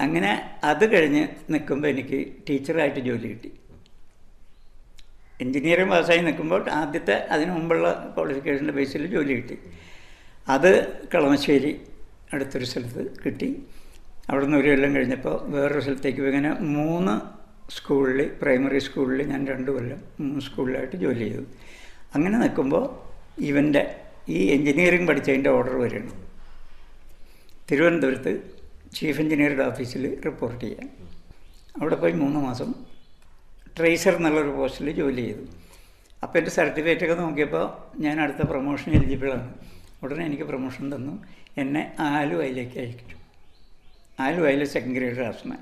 അങ്ങനെ അത് കഴിഞ്ഞ് നിൽക്കുമ്പോൾ എനിക്ക് ടീച്ചറായിട്ട് ജോലി കിട്ടി എൻജിനീയറിംഗ് പാസ്സായി നിൽക്കുമ്പോൾ ആദ്യത്തെ അതിനു മുമ്പുള്ള ക്വാളിഫിക്കേഷൻ്റെ ബേസിൽ ജോലി കിട്ടി അത് കളമശ്ശേരി അടുത്തൊരു സ്ഥലത്ത് കിട്ടി അവിടെ നിന്ന് ഒരു കൊല്ലം കഴിഞ്ഞപ്പോൾ വേറൊരു സ്ഥലത്തേക്ക് പോയി. ഇങ്ങനെ മൂന്ന് സ്കൂളിൽ പ്രൈമറി സ്കൂളിൽ ഞാൻ രണ്ട് കൊല്ലം മൂന്ന് സ്കൂളിലായിട്ട് ജോലി ചെയ്തു അങ്ങനെ നിൽക്കുമ്പോൾ ഇവൻ്റെ ഈ എൻജിനീയറിംഗ് പഠിച്ചതിൻ്റെ ഓർഡർ വരികയാണ് തിരുവനന്തപുരത്ത് ചീഫ് എഞ്ചിനീയറുടെ ഓഫീസിൽ റിപ്പോർട്ട് ചെയ്യാൻ അവിടെ പോയി മൂന്ന് മാസം ട്രേസർ എന്നുള്ളൊരു പോസ്റ്റിൽ ജോലി ചെയ്തു അപ്പോൾ എൻ്റെ സർട്ടിഫിക്കറ്റൊക്കെ നോക്കിയപ്പോൾ ഞാൻ അടുത്ത പ്രൊമോഷൻ എലിജിബിളാണ് ഉടനെ എനിക്ക് പ്രൊമോഷൻ തന്നു എന്നെ ആലുവയിലേക്ക് അയച്ചു ആലുവയിൽ സെക്കൻഡ് ഗ്രേഡ് ഡ്രാഫ്റ്റ്സ്മാൻ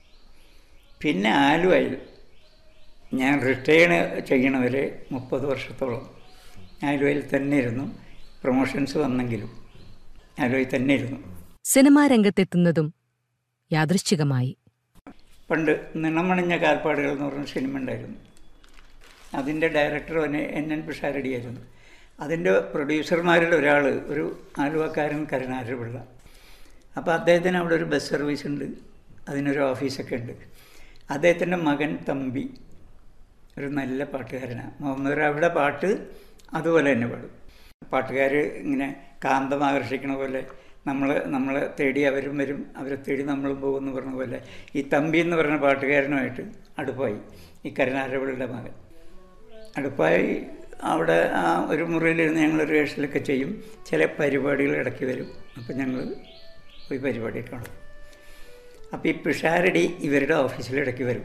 പിന്നെ ആലുവയിൽ ഞാൻ റിട്ടയർ ചെയ്യണവരെ മുപ്പത് വർഷത്തോളം ആലുവയിൽ തന്നെ ഇരുന്നു പ്രൊമോഷൻസ് വന്നെങ്കിലും ആലുവയിൽ തന്നെ ഇരുന്നു സിനിമാ രംഗത്തെത്തുന്നതും യാദൃശ്ചികമായി പണ്ട് നിണമണിഞ്ഞ കാൽപ്പാടുകൾ എന്ന് പറഞ്ഞ സിനിമ ഉണ്ടായിരുന്നു അതിൻ്റെ ഡയറക്ടർ എന്നെ എൻ എൻ പിഷാരടിയായിരുന്നു അതിൻ്റെ പ്രൊഡ്യൂസർമാരിൽ ഒരാൾ ഒരു ആലുവക്കാരൻ കരുണാരപിള്ള അപ്പോൾ അദ്ദേഹത്തിന് അവിടെ ഒരു ബസ് സർവീസ് ഉണ്ട് അതിനൊരു ഓഫീസൊക്കെ ഉണ്ട് അദ്ദേഹത്തിൻ്റെ മകൻ തമ്പി ഒരു നല്ല പാട്ടുകാരനാണ് മുഹമ്മദ് റാബിയുടെ പാട്ട് അതുപോലെ തന്നെ പാടും പാട്ടുകാർ ഇങ്ങനെ കാന്തം ആകർഷിക്കണ പോലെ നമ്മൾ നമ്മളെ തേടി അവരും വരും അവരെ തേടി നമ്മളും പോകുമെന്ന് പറഞ്ഞ പോലെ ഈ തമ്പി എന്ന് പറഞ്ഞ പാട്ടുകാരനുമായിട്ട് അടുപ്പായി ഈ കരുണാരപിള്ളയുടെ മകൻ അടുപ്പായി അവിടെ ആ ഒരു മുറിയിലിരുന്ന് ഞങ്ങൾ റിഹേഴ്സലൊക്കെ ചെയ്യും ചില പരിപാടികൾ ഇടയ്ക്ക് വരും അപ്പം ഞങ്ങൾ പോയി പരിപാടി കാണും അപ്പോൾ ഈ പിഷാരടി ഇവരുടെ ഓഫീസിൽ ഇടയ്ക്ക് വരും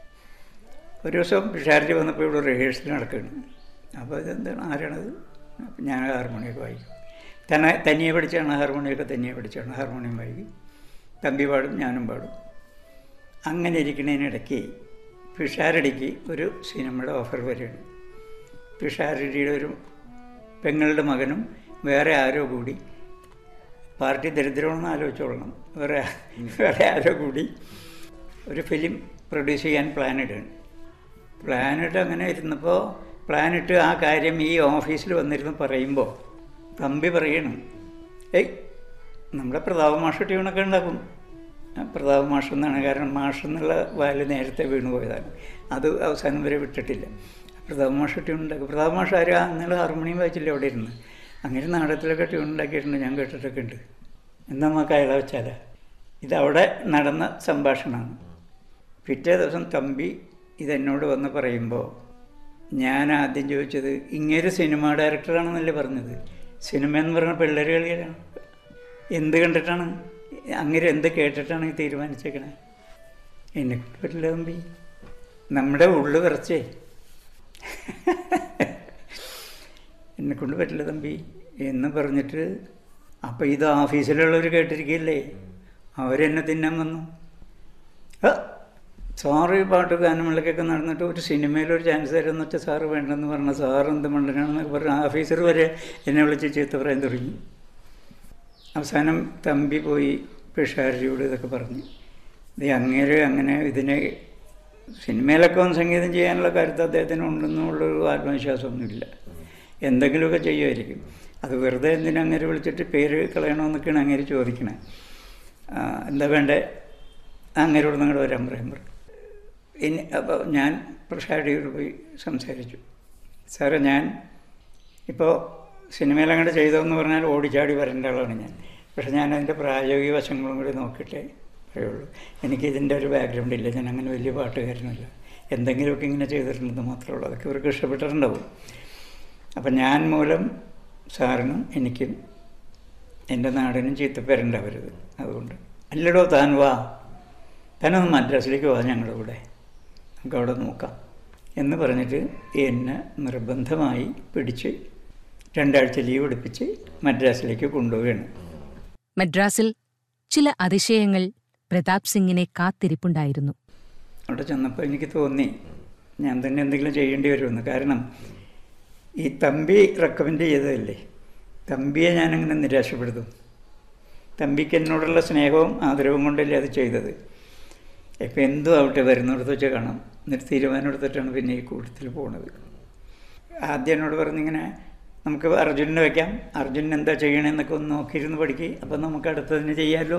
ഒരു ദിവസം പിഷാരടി വന്നപ്പോൾ ഇവിടെ റിഹേഴ്സൽ നടക്കുകയാണ് അപ്പോൾ ഇതെന്താണ് ആരാണത് അപ്പം ഞാൻ ഹാർമോണിയൊക്കെ വായിക്കും തന്നെ തനിയെ പഠിച്ചാണ് ഹാർമോണിയൊക്കെ തനിയെ പഠിച്ചാണ് ഹാർമോണിയം വായിക്കും തമ്പി പാടും ഞാനും പാടും അങ്ങനെ ഇരിക്കുന്നതിനിടയ്ക്ക് പിഷാരടിക്ക് ഒരു സിനിമയുടെ ഓഫർ വരികയാണ് പിഷാരടിയുടെ ഒരു പെങ്ങളുടെ മകനും വേറെ ആരോ കൂടി പാർട്ടി ദരിദ്രമാണെന്ന് ആലോചിച്ചോളണം വേറെ വേറെ ആരോ കൂടി ഒരു ഫിലിം പ്രൊഡ്യൂസ് ചെയ്യാൻ പ്ലാൻ ഇടുകയാണ് പ്ലാനിട്ട് അങ്ങനെ ഇരുന്നപ്പോൾ പ്ലാനിട്ട് ആ കാര്യം ഈ ഓഫീസിൽ വന്നിരുന്ന് പറയുമ്പോൾ തമ്പി പറയണം ഏയ് നമ്മുടെ പ്രതാപ മാഷ് ട്യൂണൊക്കെ ഉണ്ടാക്കും ആ, പ്രതാപ മാഷ് എന്നാണ് കാരണം മാഷ് എന്നുള്ള വാല് നേരത്തെ വീണു പോയതാണ് അത് അവസാനം വരെ വിട്ടിട്ടില്ല പ്രതാപ മാഷ് ട്യൂൺ ഉണ്ടാക്കും പ്രതാപ മാഷ് ആരും അന്നലെ ഹാർമോണിയം വായിച്ചില്ല അവിടെ ഇരുന്ന് അങ്ങനെ നാടകത്തിലൊക്കെ ട്യൂൺ ഉണ്ടാക്കിയിട്ടുണ്ട് ഞാൻ കേട്ടിട്ടൊക്കെ ഉണ്ട് എന്നാ നമുക്ക് അയാളെ വെച്ചാലാ ഇതവിടെ നടന്ന സംഭാഷണമാണ് പിറ്റേ ദിവസം തമ്പി ഇതെന്നോട് വന്ന് പറയുമ്പോൾ ഞാൻ ആദ്യം ചോദിച്ചത് ഇങ്ങനൊരു സിനിമ ഡയറക്ടറാണെന്നല്ലേ പറഞ്ഞത് സിനിമ എന്ന് പറഞ്ഞ പിള്ളേർ കളിയാണ് എന്ത് കണ്ടിട്ടാണ് അങ്ങനെ എന്ത് കേട്ടിട്ടാണ് ഈ തീരുമാനിച്ചേക്കണേ എന്നെ കൊണ്ട് പറ്റില്ല തമ്പി നമ്മുടെ ഉള്ളു വിറച്ചേ എന്നെ കൊണ്ട് പറ്റില്ല തമ്പി എന്ന് പറഞ്ഞിട്ട് അപ്പം ഇത് ഓഫീസിലുള്ളവർ കേട്ടിരിക്കില്ലേ അവരെന്നെ തിന്നാൻ വന്നു ആ, സാറ് ഈ പാട്ട് ഗാനമേളക്കൊക്കെ നടന്നിട്ട് ഒരു സിനിമയിൽ ഒരു ചാൻസ് തരുമെന്ന് വെച്ചാൽ സാറ് വേണ്ടെന്ന് പറഞ്ഞ സാറ് എന്ത് മണ്ടനാണെന്നൊക്കെ പറഞ്ഞ ഓഫീസർ വരെ എന്നെ വിളിച്ച് ചീത്ത പറയാൻ തുടങ്ങി അവസാനം തമ്പി പോയി പിഷാരിയോട് ഇതൊക്കെ പറഞ്ഞു ഇത് അങ്ങേര് അങ്ങനെ ഇതിനെ സിനിമയിലൊക്കെ ഒന്ന് സംഗീതം ചെയ്യാനുള്ള കരുത്ത് അദ്ദേഹത്തിന് ഉണ്ടെന്നുള്ളൊരു ആത്മവിശ്വാസമൊന്നുമില്ല എന്തെങ്കിലുമൊക്കെ ചെയ്യുമായിരിക്കും അത് വെറുതെ എന്തിനാ അങ്ങേര് വിളിച്ചിട്ട് പേര് കളയണമെന്നൊക്കെയാണ് അങ്ങേര് ചോദിക്കണേ ആ, എന്താ വേണ്ടേ അങ്ങേരോട് നിങ്ങളുടെ വരാൻ പറയാൻ പറഞ്ഞു ഇനി അപ്പോൾ ഞാൻ പ്രഷാഡിയോട് പോയി സംസാരിച്ചു സാറേ ഞാൻ ഇപ്പോൾ സിനിമയിൽ അങ്ങോട്ട് ചെയ്തതെന്ന് പറഞ്ഞാൽ ഓടിച്ചാടി വരേണ്ട ആളാണ് ഞാൻ പക്ഷെ ഞാൻ അതിൻ്റെ പ്രായോഗിക വശങ്ങളും കൂടി നോക്കിയിട്ടേ പറയുള്ളൂ എനിക്ക് ഇതിൻ്റെ ഒരു ബാക്ക്ഗ്രൗണ്ട് ഇല്ല ഞാൻ അങ്ങനെ വലിയ പാട്ടുകാരനല്ല എന്തെങ്കിലുമൊക്കെ ഇങ്ങനെ ചെയ്തിട്ടുണ്ടെന്ന് മാത്രമേ ഉള്ളൂ അതൊക്കെ ഇവർക്ക് ഇഷ്ടപ്പെട്ടിട്ടുണ്ടാവും അപ്പം ഞാൻ മൂലം സാറിനും എനിക്കും എൻ്റെ നാടിനും ചീത്തപ്പേരുണ്ടാവരുത് അതുകൊണ്ട് അല്ലടോ താൻ വാ താനൊന്ന് മദ്രാസിലേക്ക് വാ ഞങ്ങളുടെ കൂടെ നമുക്ക് അവിടെ നോക്കാം എന്ന് പറഞ്ഞിട്ട് എന്നെ നിർബന്ധമായി പിടിച്ച് രണ്ടാഴ്ച ലീവ് എടുപ്പിച്ച് മദ്രാസിലേക്ക് കൊണ്ടുപോവുകയാണ് മദ്രാസിൽ ചില അതിശയങ്ങൾ പ്രതാപ് സിംഗിനെ കാത്തിരിപ്പുണ്ടായിരുന്നു അവിടെ ചെന്നപ്പോൾ എനിക്ക് തോന്നി ഞാൻ തന്നെ എന്തെങ്കിലും ചെയ്യേണ്ടി വരുമെന്ന് കാരണം ഈ തമ്പി റെക്കമെൻഡ് ചെയ്തതല്ലേ തമ്പിയെ ഞാനങ്ങനെ നിരാശപ്പെടുത്തും തമ്പിക്ക് എന്നോടുള്ള സ്നേഹവും ആദരവും കൊണ്ടല്ലേ അത് ചെയ്തത് ഇപ്പം എന്തും ആവട്ടെ വരുന്നിടത്ത് വെച്ച് കാണാം എന്നിട്ട് തീരുമാനം എടുത്തിട്ടാണ് പിന്നെ ഈ കൂട്ടത്തിൽ പോണത് ആദ്യം എന്നോട് പറഞ്ഞിങ്ങനെ നമുക്ക് അർജുനനെ വെക്കാം അർജുനൻ എന്താ ചെയ്യണമെന്നൊക്കെ ഒന്ന് നോക്കിയിരുന്ന് പഠിക്കുക അപ്പം നമുക്ക് അടുത്തതിന് ചെയ്യാമല്ലോ